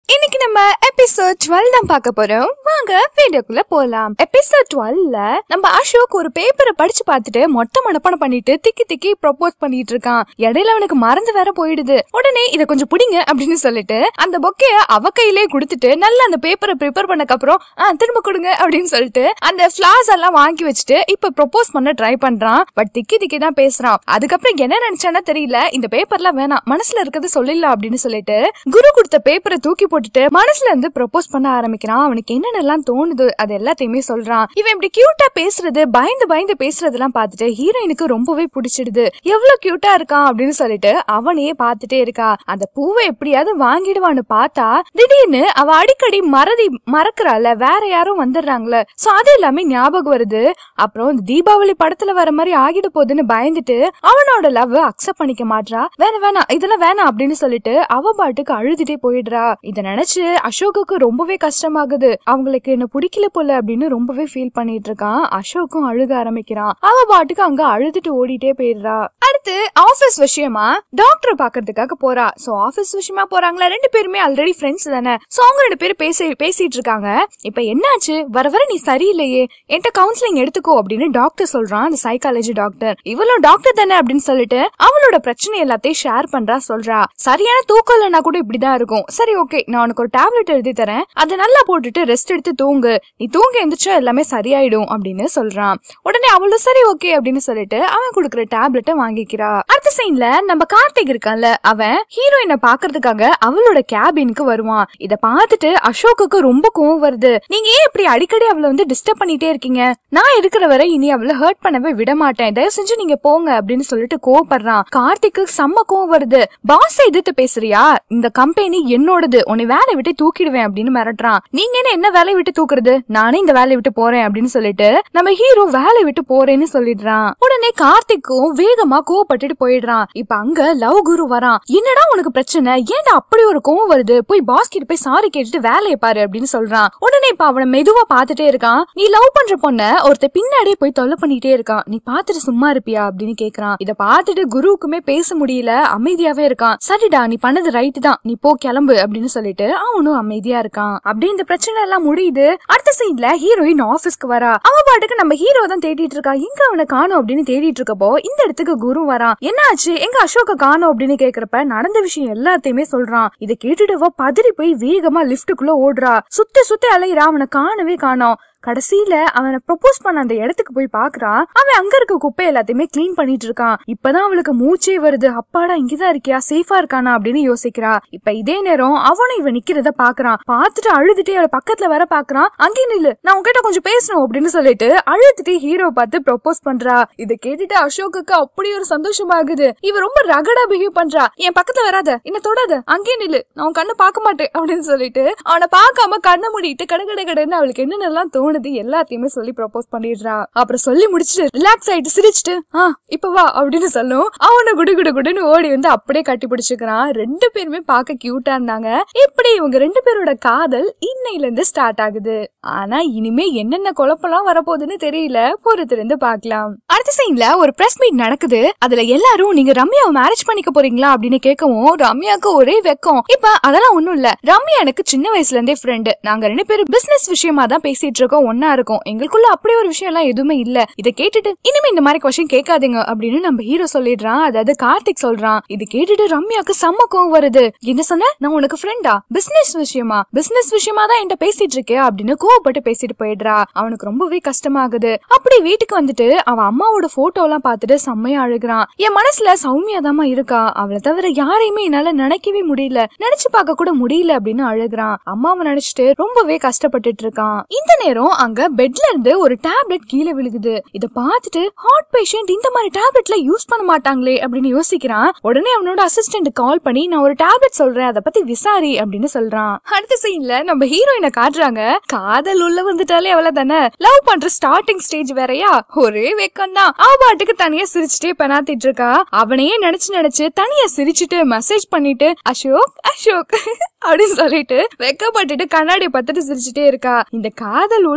இன்னைக்கு நம்ம episode twelve தான் பார்க்க போறோம் வாங்க வீடியோக்குள்ள போலாம் எபிசோட் டுவெல்ல நம்ம அசோக் ஒரு பேப்பரை படிச்சு பார்த்துட்டு மொட்டை மனப்பாடம் பண்ணிட்டு திக்கி திக்கி ப்ரொபோஸ் பண்ணிட்டு இருக்கான் இடையில அவனுக்கு மறந்து வேற போயிடுது உடனே இத கொஞ்சம் பிடிங்க அப்படின்னு சொல்லிட்டு அந்த பொக்கைய அவ கையிலே கொடுத்துட்டு நல்லா அந்த பேப்பரை ப்ரிப்பேர் பண்ணக்கு அப்புறம் ஆ திரும்ப கொடுங்க அப்படின்னு சொல்லிட்டு அந்த ஃபிளாஸ் எல்லாம் வாங்கி வச்சுட்டு இப்ப ப்ரொபோஸ் பண்ண ட்ரை பண்றான் பட் திக்கி திக்கி தான் பேசுறான் அதுக்கப்புறம் என்ன நினைச்சானே தெரியல இந்த பேப்பர்லாம் வேணாம் மனசுல இருக்கிறது சொல்லிடலாம் அப்படின்னு சொல்லிட்டு குரு கொடுத்த பேப்பரை தூக்கி போட்டுட்டு மனசுல இருந்து ப்ரொபோஸ் பண்ண ஆரம்பிக்கிறான் அவனுக்கு என்னென்னலாம் தோணுது அது எல்லாத்தையுமே சொல்றான் இவன் இப்படி கியூட்டா பேசுறது பயந்து பயந்து பேசுறதெல்லாம் பார்த்துட்டு ஹீரோயினுக்கு ரொம்பவே பிடிச்சிடுது எவ்வளவு கியூட்டா இருக்கான் அப்படின்னு சொல்லிட்டு அவனையே பார்த்துட்டே இருக்கா அந்த பூவை எப்படியாவது வாங்கிடுவான்னு பார்த்தா திடீர்னு அவ அடிக்கடி மறதி மறக்கறால வேற யாரும் வந்துடுறாங்களே சோ அது எல்லாமே ஞாபகம் வருது அப்புறம் இந்த தீபாவளி படத்துல வர மாதிரி ஆகிட போகுதுன்னு பயந்துட்டு அவனோட லவ் அக்செப்ட் பண்ணிக்க மாட்றா வேணாம் வேணாம் இதெல்லாம் வேணாம் அப்படின்னு சொல்லிட்டு அவ பாட்டுக்கு அழுதுட்டே போயிடுறா இத நினைச்சு அசோக்குக்கு ரொம்பவே கஷ்டமாகுது அவங்களுக்கு என்ன பிடிக்கல போல அப்படின்னு ரொம்பவே ஃபீல் பண்ணிட்டு இருக்கான் அசோக்கும் அழுக ஆரம்பிக்கிறான் அவ பாட்டுக்கு அங்க அழுதுட்டு ஓடிட்டே போயிடுறா அடுத்து ஆபீஸ் விஷயமா டாக்டர் பாக்குறதுக்காக போறா சோ ஆபீஸ் விஷயமா போறாங்களா ரெண்டு பேருமே ஆல்ரெடி ஃப்ரெண்ட்ஸ் தானே சோ அவங்க ரெண்டு பேரும் பேசி பேசிட்டு இருக்காங்க இப்ப என்னாச்சு வர வர நீ சரியில்லையே என்கிட்ட கவுன்சிலிங் எடுத்துக்கோ அப்படின்னு டாக்டர் சொல்றான் அந்த சைக்காலஜி டாக்டர் இவளும் டாக்டர் தானே அப்படின்னு சொல்லிட்டு அவளோட பிரச்சனை எல்லாத்தையும் ஷேர் பண்றா சொல்றா சரியான தூக்கம் இல்லைன்னா கூட இப்படிதான் இருக்கும் சரி ஓகே நான் உனக்கு ஒரு டேப்லெட் எழுதி தரேன் அதை நல்லா போட்டுட்டு ரெஸ்ட் எடுத்து தூங்கு நீ தூங்க எந்திரிச்சா எல்லாமே சரியாயிடும் அப்படின்னு சொல்றான் உடனே அவளும் சரி ஓகே அப்படின்னு சொல்லிட்டு அவன் கொடுக்குற டேப்லெட்டை வாங்கிக்கிறா அடுத்த சீன்ல நம்ம கார்த்திக் இருக்கான்ல அவன் ஹீரோயினை பாக்குறதுக்காக அவளோட கேபினுக்கு வருவான் இத பார்த்துட்டு அசோக்குக்கு ரொம்ப கோவம் வருது நீங்க ஏன் இப்படி அடிக்கடி அவளை வந்து டிஸ்டர்ப் பண்ணிட்டே இருக்கீங்க நான் இருக்கிற வரை இனி அவளை ஹர்ட் பண்ணவே விட மாட்டேன் தயவு செஞ்சு நீங்க போங்க அப்படின்னு சொல்லிட்டு கோவப்படுறான் கார்த்திக்கு செம்ம கோவம் வருது பாஸ் எதிர்த்து பேசுறியா இந்த கம்பெனி என்னோடது உன்னை வேலையை விட்டு தூக்கிடுவேன் அப்படின்னு மிரட்டுறான் நீங்க என்ன என்ன வேலையை விட்டு தூக்குறது நானே இந்த வேலையை விட்டு போறேன் அப்படின்னு சொல்லிட்டு நம்ம ஹீரோ வேலையை விட்டு போறேன்னு சொல்லிடுறான் உடனே கார்த்திக்கும் வேகமா கோவப்பட்டுட்டு போயிடுறான் இப்ப அங்க லவ் குரு வரான் என்னடா உனக்கு பிரச்சனை ஏன்டா அப்படி ஒரு கோவம் வருது போய் பாஸ் கிட்ட போய் சாரி கேட்டுட்டு வேலையை பாரு அப்படின்னு சொல்றான் உடனே இப்ப அவனை மெதுவா பாத்துட்டே இருக்கான் நீ லவ் பண்ற பொண்ண ஒருத்த பின்னாடியே போய் தொல்லை பண்ணிட்டே இருக்கான் நீ பாத்துட்டு சும்மா இருப்பியா அப்படின்னு கேக்குறான் இத பாத்துட்டு குருவுக்குமே பேச முடியல அமைதியாவே இருக்கான் சரிடா நீ பண்ணது ரைட் தான் நீ போ கிளம்பு அப்படின்னு சொல்லிட்டு அவனும் அமைதியா இருக்கான் அப்படி இந்த பிரச்சனை எல்லாம் முடியுது அடுத்த சீன்ல ஹீரோயின் ஆபீஸ்க்கு வரா அவ பாட்டுக்கு நம்ம ஹீரோ தான் தேடிட்டு இருக்கா எங்க அவனை காணும் அப்படின்னு தேடிட்டு இருக்கப்போ இந்த இடத்துக்கு குரு வரான் என்னாச்சு எங்க அசோக காணும் அப்படின்னு கேக்குறப்ப நடந்த விஷயம் எல்லாத்தையுமே சொல்றான் இதை கேட்டுட்டு அவ பதறி போய் வேகமா லிப்டுக்குள்ள ஓடுறா சுத்தி சுத்தி அலையிறா அவனை காணவே காணோம் கடைசியில அவனை ப்ரொபோஸ் பண்ண அந்த இடத்துக்கு போய் பாக்குறான் அவன் அங்க இருக்க குப்பை எல்லாத்தையுமே க்ளீன் பண்ணிட்டு இருக்கான் இப்பதான் அவளுக்கு மூச்சே வருது அப்பாடா இங்கதான் இருக்கியா சேஃபா இருக்கானா அப்படின்னு யோசிக்கிறா இப்ப இதே நேரம் அவனும் இவன் நிக்கிறத பாக்குறான் பார்த்துட்டு அழுதுட்டே அவளை பக்கத்துல வர பாக்குறான் அங்கே நில்லு நான் உன்கிட்ட கொஞ்சம் பேசணும் அப்படின்னு சொல்லிட்டு அழுதுட்டு ஹீரோ பார்த்து ப்ரொபோஸ் பண்றா இதை கேட்டுட்டு அசோக்குக்கு அப்படி ஒரு சந்தோஷமாகுது இவ ரொம்ப ரகடா பிஹேவ் பண்றா என் பக்கத்துல வராத என்ன தொடாத அங்கே நில்லு நான் உன் கண்ணை பார்க்க மாட்டேன் அப்படின்னு சொல்லிட்டு அவனை பார்க்காம கண்ணை மூடிட்டு கட கட கடன்னு அவளுக்கு என்னென்னலாம் தோணுது எல்லாத்தையுமே சொல்லி ப்ரொபோஸ் பண்ணிடுறா அப்புறம் சொல்லி முடிச்சுட்டு ரிலாக்ஸ் ஆயிட்டு சிரிச்சுட்டு ஆ இப்ப வா அப்படின்னு சொல்லும் அவனை குடு குடு குடுன்னு ஓடி வந்து அப்படியே கட்டி பிடிச்சுக்கிறான் ரெண்டு பேருமே பார்க்க கியூட்டா இருந்தாங்க இப்படி இவங்க ரெண்டு பேரோட காதல் இன்னையில இருந்து ஸ்டார்ட் ஆகுது ஆனா இனிமே என்னென்ன குழப்பம்லாம் வரப்போகுதுன்னு தெரியல பொறுத்திருந்து பார்க்கலாம் அடுத்த சீன்ல ஒரு பிரஸ் மீட் நடக்குது அதுல எல்லாரும் நீங்க ரம்யாவை மேரேஜ் பண்ணிக்க போறீங்களா அப்படின்னு கேட்கவும் ரம்யாக்கு ஒரே வெக்கம் இப்ப அதெல்லாம் ஒண்ணும் இல்ல ரம்யா எனக்கு சின்ன வயசுல இருந்தே ஃப்ரெண்டு நாங்க ரெண்டு பேரும் பிசினஸ் விஷயமா தான் பேசிட்டு இருக்கோம் ஒன்னா இருக்கும் எங்களுக்குள்ள அப்படி ஒரு விஷயம் எல்லாம் எதுவுமே இல்ல இதை கேட்டுட்டு இனிமே இந்த மாதிரி கொஸ்டின் கேட்காதீங்க அப்படின்னு நம்ம ஹீரோ சொல்லிடுறான் அதாவது கார்த்திக் சொல்றான் இது கேட்டுட்டு ரம்யாக்கு செம்ம கோவம் வருது என்ன சொன்ன நான் உனக்கு ஃப்ரெண்டா பிசினஸ் விஷயமா பிசினஸ் விஷயமா தான் என்கிட்ட பேசிட்டு இருக்கே அப்படின்னு கோவப்பட்டு பேசிட்டு போயிடுறா அவனுக்கு ரொம்பவே கஷ்டமாகுது அப்படி வீட்டுக்கு வந்துட்டு அவன் அம்மாவோட போட்டோ எல்லாம் பார்த்துட்டு செம்மையா அழுகுறான் என் மனசுல சௌமியா தாமா இருக்கா அவளை தவிர யாரையுமே என்னால நினைக்கவே முடியல நினைச்சு பார்க்க கூட முடியல அப்படின்னு அழுகுறான் அம்மாவை நினைச்சிட்டு ரொம்பவே கஷ்டப்பட்டுட்டு இருக்கான் இந்த நேரம் அங்க பெட்ல இருந்து ஒரு டேப்லெட் கீழே விழுகுது இத பார்த்துட்டு ஹார்ட் பேஷண்ட் இந்த மாதிரி டேப்லெட்ல யூஸ் பண்ண மாட்டாங்களே அப்படின்னு யோசிக்கிறான் உடனே அவனோட அசிஸ்டன்ட் கால் பண்ணி நான் ஒரு டேப்லெட் சொல்றேன் அதை பத்தி விசாரி அப்படின்னு சொல்றான் அடுத்த சீன்ல நம்ம ஹீரோயினை காட்டுறாங்க காதல் உள்ள வந்துட்டாலே அவள தானே லவ் பண்ற ஸ்டார்டிங் ஸ்டேஜ் வேறயா ஒரே வெக்கம் தான் அவ பாட்டுக்கு தனியா சிரிச்சுட்டே பெனாத்திட்டு இருக்கா அவனையே நினைச்சு நினைச்சு தனியா சிரிச்சுட்டு மெசேஜ் பண்ணிட்டு அசோக் அசோக் அப்படின்னு சொல்லிட்டு வெக்கப்பட்டுட்டு கண்ணாடியை பார்த்துட்டு சிரிச்சுட்டே இருக்கா இந்த காதல் உள்ள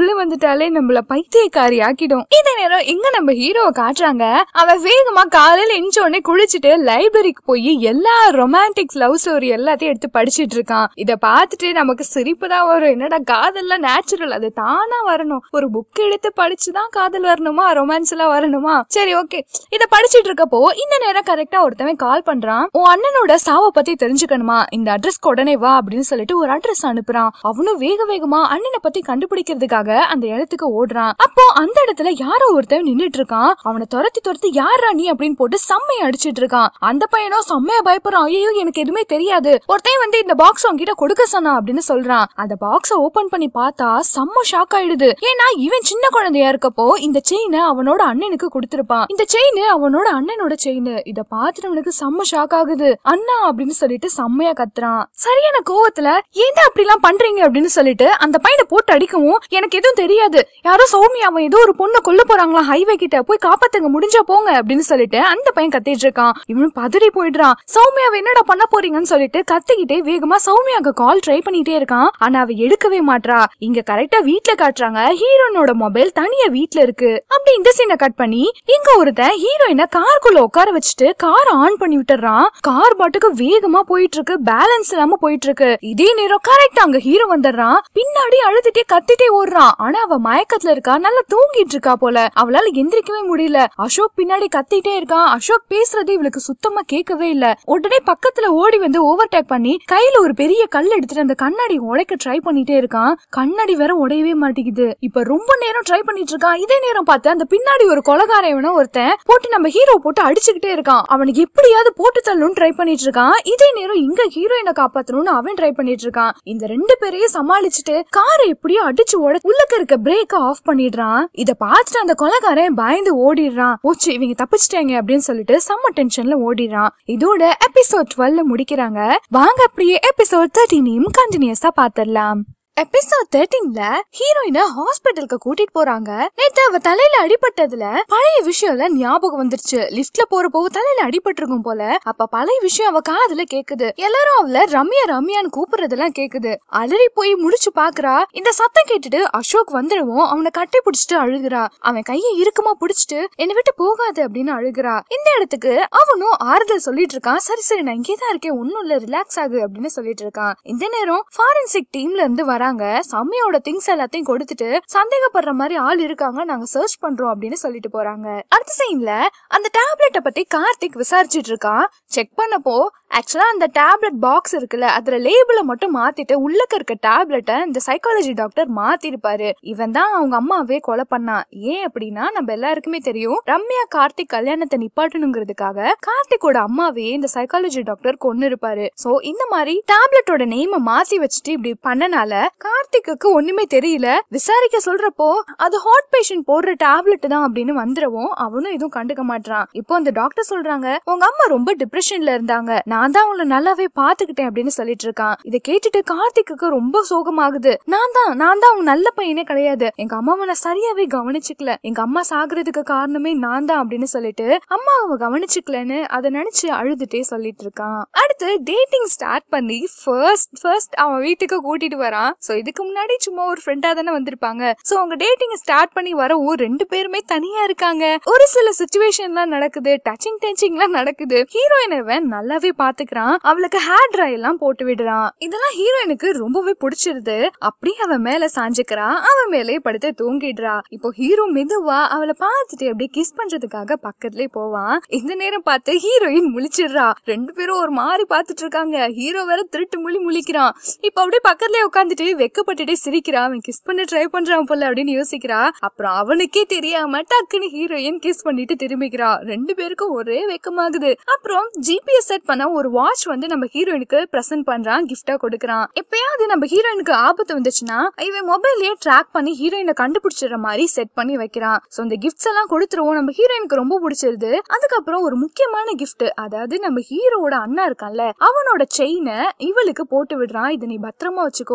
உள்ள வந்துட்டாலே நம்மள பைத்தியக்காரி ஆக்கிடும் இதே நேரம் எங்க நம்ம ஹீரோவை காட்டுறாங்க அவன் வேகமா காலையில எஞ்ச உடனே குளிச்சுட்டு லைப்ரரிக்கு போய் எல்லா ரொமான்டிக் லவ் ஸ்டோரி எல்லாத்தையும் எடுத்து படிச்சிட்டு இருக்கான் இத பார்த்துட்டு நமக்கு சிரிப்பு தான் வரும் என்னடா காதல்லாம் நேச்சுரல் அது தானா வரணும் ஒரு புக் எடுத்து படிச்சுதான் காதல் வரணுமா ரொமான்ஸ் எல்லாம் வரணுமா சரி ஓகே இத படிச்சிட்டு இருக்கப்போ இந்த நேரம் கரெக்டா ஒருத்தவன் கால் பண்றான் உன் அண்ணனோட சாவை பத்தி தெரிஞ்சுக்கணுமா இந்த அட்ரஸ்க்கு உடனே வா அப்படின்னு சொல்லிட்டு ஒரு அட்ரஸ் அனுப்புறான் அவனும் வேக வேகமா அண்ணனை பத்தி கண்டுபிடிக்கிறதுக்காக அந்த இடத்துக்கு ஓடுறான் அப்போ அந்த இடத்துல யாரோ ஒருத்தன் நின்னுட்டு இருக்கான் அவனை துரத்தி துரத்தி யாரா நீ அப்படின்னு போட்டு செம்மைய அடிச்சிட்டு இருக்கான் அந்த பையனும் செம்மையா பயப்படுறான் ஐயோ எனக்கு எதுவுமே தெரியாது ஒருத்தன் வந்து இந்த பாக்ஸ் உன்கிட்ட கொடுக்க சொன்னா அப்படின்னு சொல்றான் அந்த பாக்ஸ ஓபன் பண்ணி பார்த்தா செம்ம ஷாக் ஆயிடுது ஏன்னா இவன் சின்ன குழந்தையா இருக்கப்போ இந்த செயினை அவனோட அண்ணனுக்கு கொடுத்திருப்பான் இந்த செயின் அவனோட அண்ணனோட செயின் இத பார்த்துட்டு அவனுக்கு செம்ம ஷாக் ஆகுது அண்ணா அப்படின்னு சொல்லிட்டு செம்மையா கத்துறான் சரியான கோவத்துல ஏன்டா அப்படி எல்லாம் பண்றீங்க அப்படின்னு சொல்லிட்டு அந்த பையனை போட்டு அடிக்கவும் எனக்கு எதுவும் தெரியாது யாரோ சௌமியா அவன் ஏதோ ஒரு பொண்ணை கொல்ல போறாங்களா ஹைவே கிட்ட போய் காப்பாத்துங்க முடிஞ்சா போங்க அப்படின்னு சொல்லிட்டு அந்த பையன் கத்திட்டு இருக்கான் இவன் பதறி போயிடுறான் சௌமியாவை என்னடா பண்ண போறீங்கன்னு சொல்லிட்டு கத்திக்கிட்டே வேகமா சௌமியாக்கு கால் ட்ரை பண்ணிட்டே இருக்கான் ஆனா அவ எடுக்கவே மாட்றா இங்க கரெக்டா வீட்ல காட்டுறாங்க ஹீரோனோட மொபைல் தனியா வீட்ல இருக்கு அப்படி இந்த சீனை கட் பண்ணி இங்க ஒருத்தன் ஹீரோயினை காருக்குள்ள உட்கார வச்சுட்டு கார் ஆன் பண்ணி விட்டுறான் கார் பாட்டுக்கு வேகமா போயிட்டு இருக்கு பேலன்ஸ் இல்லாம போயிட்டு இருக்கு இதே நேரம் கரெக்டா அங்க ஹீரோ வந்துடுறான் பின்னாடி அழுதுட்டே கத்திட்டே ஓடுறான் ஆனா அவ மயக்கத்துல இருக்கா நல்லா தூங்கிட்டு இருக்கா போல அவளால எந்திரிக்கவே முடியல அசோக் பின்னாடி கத்திட்டே இருக்கான் அசோக் பேசுறது இவளுக்கு சுத்தமா கேட்கவே இல்ல உடனே பக்கத்துல ஓடி வந்து ஓவர்டேக் பண்ணி கையில ஒரு பெரிய கல் எடுத்துட்டு அந்த கண்ணாடி உடைக்க ட்ரை பண்ணிட்டே இருக்கான் கண்ணாடி வேற உடையவே மாட்டேங்குது இப்ப ரொம்ப நேரம் ட்ரை பண்ணிட்டு இருக்கான் இதே நேரம் பார்த்து அந்த பின்னாடி ஒரு கொலகாரவன ஒருத்தன் போட்டு நம்ம ஹீரோ போட்டு அடிச்சுக்கிட்டே இருக்கான் அவனுக்கு எப்படியாவது போட்டு தள்ளணும்னு ட்ரை பண்ணிட்டு இருக்கான் இதே நேரம் இங்க ஹீரோயினை காப்பாத்தணும்னு அவன் ட்ரை பண்ணிட்டு இருக்கான் இந்த ரெண்டு பேரையும் சமாளிச்சுட்டு காரை எப்படியோ அடிச்சு உட உள்ளக்க இருக்க பிரேக்க ஆஃப் பண்ணிடுறான் இத பார்த்துட்டு அந்த கொலகாரன் பயந்து ஓடிடுறான் ஓச்சு இவங்க தப்பிச்சிட்டாங்க அப்படின்னு சொல்லிட்டு செம்ம டென்ஷன்ல ஓடிடுறான் இதோட எபிசோட் டுவெல்ல முடிக்கிறாங்க வாங்க அப்படியே எபிசோட் தேர்ட்டீனையும் கண்டினியூஸா பாத்திரலாம் எபிசோட் தேர்ட்டீன்ல ஹீரோயின ஹாஸ்பிட்டலுக்கு கூட்டிட்டு போறாங்க நேத்து அவ தலையில அடிபட்டதுல பழைய விஷயம்ல ஞாபகம் வந்துருச்சு லிஃப்ட்ல போறப்போ தலையில அடிபட்டிருக்கும் போல அப்ப பழைய விஷயம் அவ காதுல கேக்குது எல்லாரும் அவள ரம்யா ரம்யான்னு கூப்பிடுறதெல்லாம் கேக்குது அலறி போய் முடிச்சு பாக்குறா இந்த சத்தம் கேட்டுட்டு அசோக் வந்துடவும் அவனை கட்டி பிடிச்சிட்டு அழுகுறா அவன் கையை இறுக்கமா பிடிச்சிட்டு என்னை விட்டு போகாது அப்படின்னு அழுகுறா இந்த இடத்துக்கு அவனும் ஆறுதல் சொல்லிட்டு இருக்கான் சரி சரி நான் இங்கேதான் இருக்கேன் ஒன்னும் இல்ல ரிலாக்ஸ் ஆகு அப்படின்னு சொல்லிட்டு இருக்கான் இந்த நேரம் ஃபாரன்சிக் டீம்ல இருந்து வராங்க சம்மியோட திங்ஸ் எல்லாத்தையும் கொடுத்துட்டு சந்தேகப்படுற மாதிரி ஆள் இருக்காங்க நாங்க சர்ச் பண்றோம் அப்படின்னு சொல்லிட்டு போறாங்க அடுத்த சீன்ல அந்த டேப்லெட்டை பத்தி கார்த்திக் விசாரிச்சிட்டு இருக்கான் செக் பண்ணப்போ ஆக்சுவலா அந்த டேப்லெட் பாக்ஸ் இருக்குல்ல அதுல லேபிள மட்டும் மாத்திட்டு உள்ளக்க இருக்க டேப்லெட்டை இந்த சைக்காலஜி டாக்டர் மாத்திருப்பாரு இவன் தான் அவங்க அம்மாவே கொலை பண்ணான் ஏன் அப்படின்னா நம்ம எல்லாருக்குமே தெரியும் ரம்யா கார்த்திக் கல்யாணத்தை நிப்பாட்டணுங்கிறதுக்காக கார்த்திக்கோட அம்மாவே இந்த சைக்காலஜி டாக்டர் கொன்னு இருப்பாரு சோ இந்த மாதிரி டேப்லெட்டோட நேம மாத்தி வச்சுட்டு இப்படி பண்ணனால கார்த்திக்கு ஒண்ணுமே தெரியல விசாரிக்க சொல்றப்போ அது ஹார்ட் பேஷண்ட் போடுற டேப்லெட் தான் அப்படின்னு வந்துடவும் அவனும் எதுவும் கண்டுக்க மாட்டான் இப்போ அந்த டாக்டர் சொல்றாங்க உங்க அம்மா ரொம்ப டிப்ரெஷன்ல இருந்தாங்க நான் தான் அவங்கள நல்லாவே பாத்துக்கிட்டேன் அப்படின்னு சொல்லிட்டு இருக்கான் இதை கேட்டுட்டு கார்த்திக்கு ரொம்ப சோகமாகுது நான் தான் நான் தான் அவங்க நல்ல பையனே கிடையாது எங்க அம்மாவை நான் சரியாவே கவனிச்சுக்கல எங்க அம்மா சாகுறதுக்கு காரணமே நான் தான் அப்படின்னு சொல்லிட்டு அம்மா அவ கவனிச்சுக்கலன்னு அதை நினைச்சு அழுதுட்டே சொல்லிட்டு இருக்கான் அடுத்து டேட்டிங் ஸ்டார்ட் பண்ணி ஃபர்ஸ்ட் ஃபர்ஸ்ட் அவன் வீட்டுக்கு கூட்டிட்டு வரான் சோ இதுக்கு முன்னாடி சும்மா ஒரு ஃப்ரெண்டா தானே வந்திருப்பாங்க சோ அவங்க டேட்டிங் ஸ்டார்ட் பண்ணி வரவும் ரெண்டு பேருமே தனியா இருக்காங்க ஒரு சில சுச்சுவேஷன்லாம் நடக்குது டச்சிங் டச்சிங்லாம் நடக்குது ஹீரோயின் அவன் நல்லாவே பாத்துக்கிறான் அவளுக்கு ஹேர் ட்ரை எல்லாம் போட்டு விடுறான் இதெல்லாம் ஹீரோயினுக்கு ரொம்பவே பிடிச்சிருது அப்படியே அவன் மேல சாஞ்சுக்கிறான் அவன் மேலே படுத்து தூங்கிடுறா இப்போ ஹீரோ மெதுவா அவளை பார்த்துட்டு அப்படியே கிஸ் பண்றதுக்காக பக்கத்துலயே போவான் இந்த நேரம் பார்த்து ஹீரோயின் முழிச்சிடுறா ரெண்டு பேரும் ஒரு மாதிரி பார்த்துட்டு இருக்காங்க ஹீரோ வேற திருட்டு முழி முழிக்கிறான் இப்போ அப்படியே பக்கத்துலயே உட்காந்துட்டு வெக்கப்பட்டுட்டே சிரிக்கிறான் அவன் கிஸ் பண்ண ட்ரை பண்றான் போல அப்படின்னு யோசிக்கிறா அப்புறம் அவனுக்கே தெரியாம டக்குன்னு ஹீரோயின் கிஸ் பண்ணிட்டு திரும்பிக்கிறா ரெண்டு பேருக்கும் ஒரே வெக்கமாகுது அப்புறம் ஜிபிஎஸ் செட் பண்ண ஒரு வாட்ச் வந்து நம்ம ஹீரோயினுக்கு பிரசன்ட் பண்றான் கிஃப்டா கொடுக்கறான் எப்பயாவது நம்ம ஹீரோயினுக்கு ஆபத்து வந்துச்சுன்னா இவன் மொபைல்லயே ட்ராக் பண்ணி ஹீரோயினை கண்டுபிடிச்சிடுற மாதிரி செட் பண்ணி வைக்கிறான் சோ இந்த கிஃப்ட்ஸ் எல்லாம் கொடுத்துருவோம் நம்ம ஹீரோயினுக்கு ரொம்ப பிடிச்சிருது அதுக்கப்புறம் ஒரு முக்கியமான கிஃப்ட் அதாவது நம்ம ஹீரோவோட அண்ணா இருக்கான்ல அவனோட செயினை இவளுக்கு போட்டு விடுறான் இதை நீ பத்திரமா வச்சுக்கோ இது என்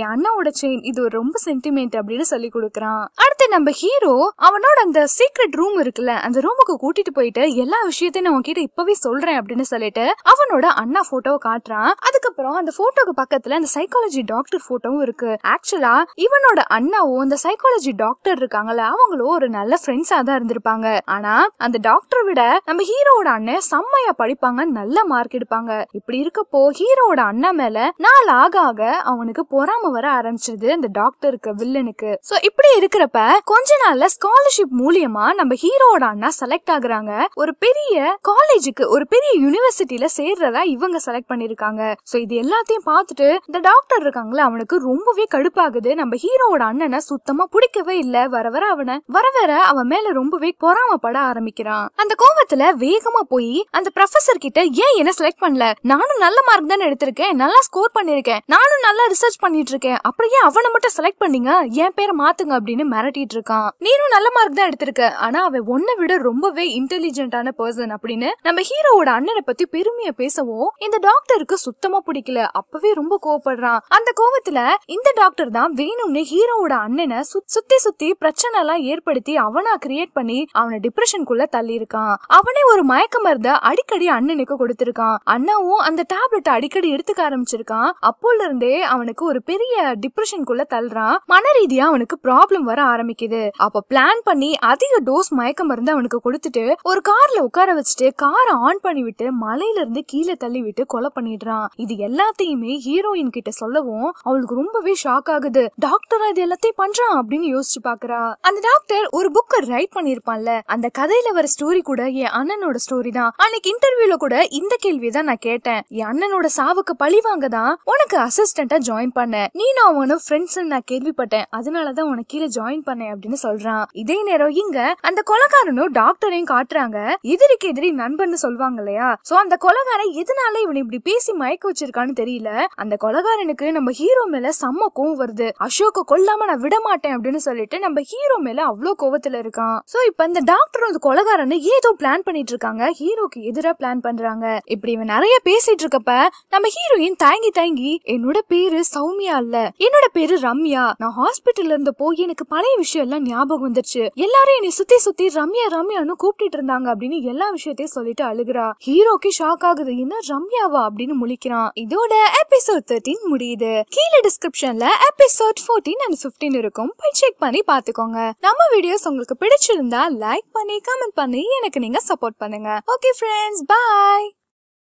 என் அண்ணாவோட செயின் இது ஒரு ரொம்ப சென்டிமெண்ட் அப்படின்னு சொல்லி கொடுக்கறான் அடுத்து நம்ம ஹீரோ அவனோட அந்த சீக்ரெட் ரூம் இருக்குல்ல அந்த ரூமுக்கு கூட்டிட்டு போயிட்டு எல்லா விஷயத்தையும் நான் உன்கிட்ட இப்பவே சொல்றேன் அப்படின்னு சொல்லிட்டு அவனோட அண்ணா போட்டோவை காட்டுறான் அதுக்கப்புறம் அந்த போட்டோக்கு பக்கத்துல அந்த சைக்காலஜி டாக்டர் போட்டோவும் இருக்கு ஆக்சுவலா இவனோட அண்ணாவும் அந்த சைக்காலஜி டாக்டர் இருக்காங்கல்ல அவங்களும் ஒரு நல்ல ஃப்ரெண்ட்ஸா தான் இருந்திருப்பாங்க ஆனா அந்த டாக்டரை விட நம்ம ஹீரோவோட அண்ணன் செம்மையா படிப்பாங்க நல்ல மார்க் எடுப்பாங்க இப்படி இருக்கப்போ ஹீரோவோட அண்ணா மேல நாள் ஆக ஆக அவனுக்கு பொறாம வர ஆரம்பிச்சது அந்த டாக்டருக்கு வில்லனுக்கு சோ இப்படி இருக்கிறப்ப கொஞ்ச நாள்ல ஸ்காலர்ஷிப் மூலியமா நம்ம ஹீரோவோட அண்ணா செலக்ட் ஆகுறாங்க ஒரு பெரிய காலேஜுக்கு ஒரு பெரிய யூனிவர்சிட்டியில சேர்றதா இவங்க செலக்ட் பண்ணிருக்காங்க சோ இது எல்லாத்தையும் பார்த்துட்டு இந்த டாக்டர் இருக்காங்களா அவனுக்கு ரொம்பவே கடுப்பாகுது நம்ம ஹீரோவோட அண்ணனை சுத்தமா பிடிக்கவே இல்ல வர வர அவனை வர வர அவன் மேல ரொம்பவே பொறாமப்பட ஆரம்பிக்கிறான் அந்த கோவத்துல வேகமா போய் அந்த ப்ரொஃபசர் கிட்ட ஏன் என்ன செலக்ட் பண்ணல நானும் நல்ல மார்க் தானே எடுத்திருக்கேன் நல்லா ஸ்கோர் பண்ணிருக்கேன் நானும் நல்லா ரிசர்ச் பண்ணிட்டு இருக்கேன் அப்புறம் ஏன் அவனை மட்டும் செலக்ட் பண்ணீங்க என் பேரை மாத்துங்க அப்படின்னு மிரட்டிட்டு இருக்கான் நீனும் நல்ல மார்க் தான் எடுத்திருக்க ஆனா அவன் உன்னை விட ரொம்பவே இன்டெலிஜென்ட்டான பர்சன் அப்படின்னு நம்ம ஹீரோவோட அண்ணனை பத்தி பெருமையா பேசவும் இந்த டாக்டருக்கு சுத்தமா பிடிக்கல அப்பவே ரொம்ப கோவப்படுறான் அந்த கோவத்துல இந்த டாக்டர் தான் வேணும்னு ஹீரோவோட அண்ணனை சுத்- சுத்தி சுத்தி பிரச்சனை எல்லாம் ஏற்படுத்தி அவனா கிரியேட் பண்ணி அவனை டிப்ரெஷனுக்குள்ள தள்ளி இருக்கான் அவனே ஒரு மயக்க மருந்த அடிக்கடி அண்ணனுக்கு கொடுத்திருக்கான் அண்ணாவும் அந்த டேப்லெட் அடிக்கடி எடுத்துக்க ஆரம்பிச்சிருக்கான் அப்போல இருந்தே அவனுக்கு ஒரு பெரிய டிப்ரெஷனுக்குள்ள தள்ளுறான் மன ரீதியா அவனுக்கு ப்ராப்ளம் வர ஆரம்பிக்குது அப்ப பிளான் பண்ணி அதிக டோஸ் மயக்க மருந்து அவனுக்கு கொடுத்துட்டு ஒரு கார்ல உட்கார வச்சுட்டு காரை ஆன் பண்ணி விட்டு மலையில இருந்து கீழே தள்ளி விட்டு கொலை பண்ணிடுறான் இது எல்லாத்தையுமே ஹீரோயின் கிட்ட சொல்லவும் அவளுக்கு ரொம்பவே ஷாக் ஆகுது டாக்டரா இது எல்லாத்தையும் பண்றான் அப்படின்னு யோசிச்சு பாக்குறா அந்த டாக்டர் ஒரு புக்கை ரைட் பண்ணிருப்பான்ல அந்த கதையில வர ஸ்டோரி கூட என் அண்ணனோட ஸ்டோரி தான் அன்னைக்கு இன்டர்வியூல கூட இந்த கேள்வி தான் நான் கேட்டேன் என் அண்ணனோட சாவுக்கு பழி வாங்க தான் உனக்கு அசிஸ்டண்டா ஜாயின் பண்ணேன் நீனும் அவனும் ஃப்ரெண்ட்ஸ் நான் கேள்விப்பட்டேன் அதனாலதான் உனக்கு கீழே ஜாயின் பண்ணேன் அப்படின்னு சொல்றான் இதே நேரம் இங்க அந்த கொலைகாரனும் டாக்டரையும் காட்டுறாங்க எதிரிக்கு எதிரி நண்பன்னு சொல்லுவாங்க இல்லையா சோ அந்த கொலைகாரன் எதனால இவனை இப்படி பேசி மயக்க வச்சிருக்கான்னு தெரியல அந்த கொலைகாரனுக்கு நம்ம ஹீரோ மேல செம்ம கோவம் வருது அசோக்க கொல்லாம நான் விட மாட்டேன் அப்படின்னு சொல்லிட்டு நம்ம ஹீரோ மேல அவ்வளவு கோவத்துல இருக்கான் சோ இப்ப இந்த டாக்டர் அந்த கொலைகாரனு ஏதோ பிளான் பண்ணிட்டு இருக்காங்க ஹீரோக்கு எதிரா பிளான் பண்றாங்க இப்படி இவன் நிறைய பேசிட்டு இருக்கப்ப நம்ம ஹீரோயின் தயங்கி தயங்கி என்னோட பேரு சௌமியா இல்ல என்னோட பேரு ரம்யா நான் ஹாஸ்பிட்டல்ல இருந்தப்போ எனக்கு பழைய விஷயம் எல்லாம் ஞாபகம் வந்துருச்சு எல்லாரும் என்னை சுத்தி சுத்தி ரம்யா ரம்யான்னு கூப்பிட்டு இருந்தாங்க அப்படின்னு எல்லா விஷயத்தையும் சொல்லிட்டு அழுகுறா ஹீரோக்கு ஷாக் ஆகுது என்ன ரம்யாவா அப்படின்னு முழிக்கிறான் இதோட எபிசோட் தேர்ட்டின் முடியுது கீழே டிஸ்கிரிப்ஷன்ல எபிசோட் ஃபோர்டீன் அண்ட் பிப்டீன் இருக்கும் போய் செக் பண்ணி பாத்துக்கோங்க நம்ம வீடியோஸ் உங்களுக்கு பிடிச்சிருந்தா லைக் பண்ணி கமெண்ட் பண்ணி எனக்கு நீங்க சப்போர்ட் பண்ணுங்க ஓகே ஃப்ரெண்ட்ஸ் பாய்